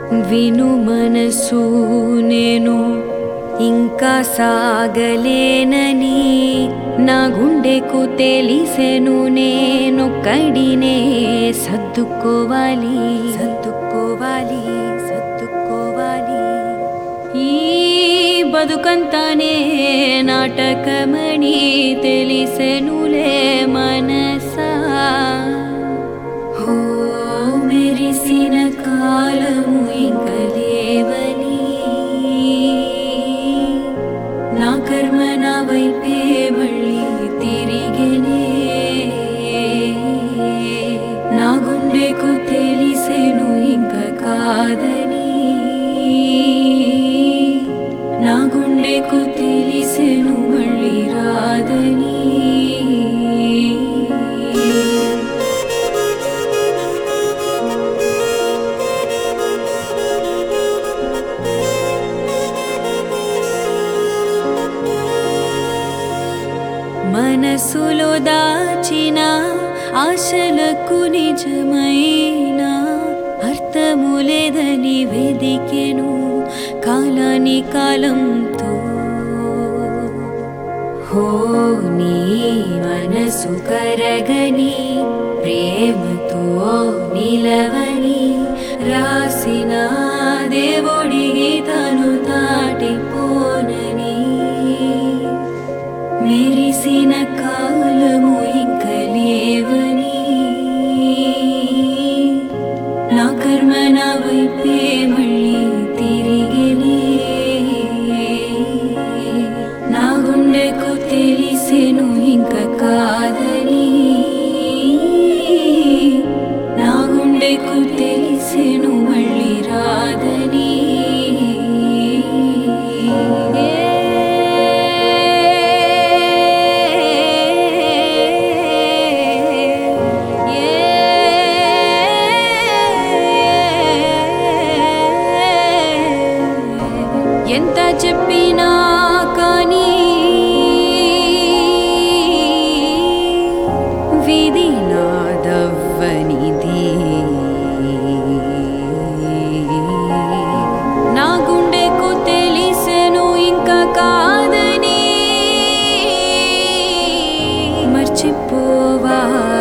విను మనసు నేను ఇంకా సాగలేనని నా గుండెకు తెలిసెను నేనొక్కడినే సర్దుకోవాలి సర్దుకోవాలి సర్దుకోవాలి ఈ బతుకంతానే నాటకమని తెలిసెనులే మనసా హో మెరిసిన కాలము ఇంక లేవని నా కర్మ నా వైపే మళ్ళీ తిరిగేనే నా గుండెకు తెలిసెను ఇంక కాదని నా గుండెకు తెలిసెను మళ్ళీ రాదని మనసులో దాచిన ఆశలకు నిజమైన అర్థము లేదని వెదికెను కాలాని కాలంతో హో నీ మనసు కరగని ప్రేమతో నిలవని రాసిన దేవుడికి తను దాటిపోనని మెరిసిన కాలము ఇంక లేవని నా కర్మ నా వైపే మళ్ళీ తిరిగినే నా గుండెకు తెలిసెను ఇంక కాదని నా గుండెకు తెలిసెను మళ్ళీ రాదని ఎంత చెప్పినా కానీ విధి నాదవ్వనిది నా గుండెకు తెలిసెను ఇంకా కాదని మర్చిపోవాలి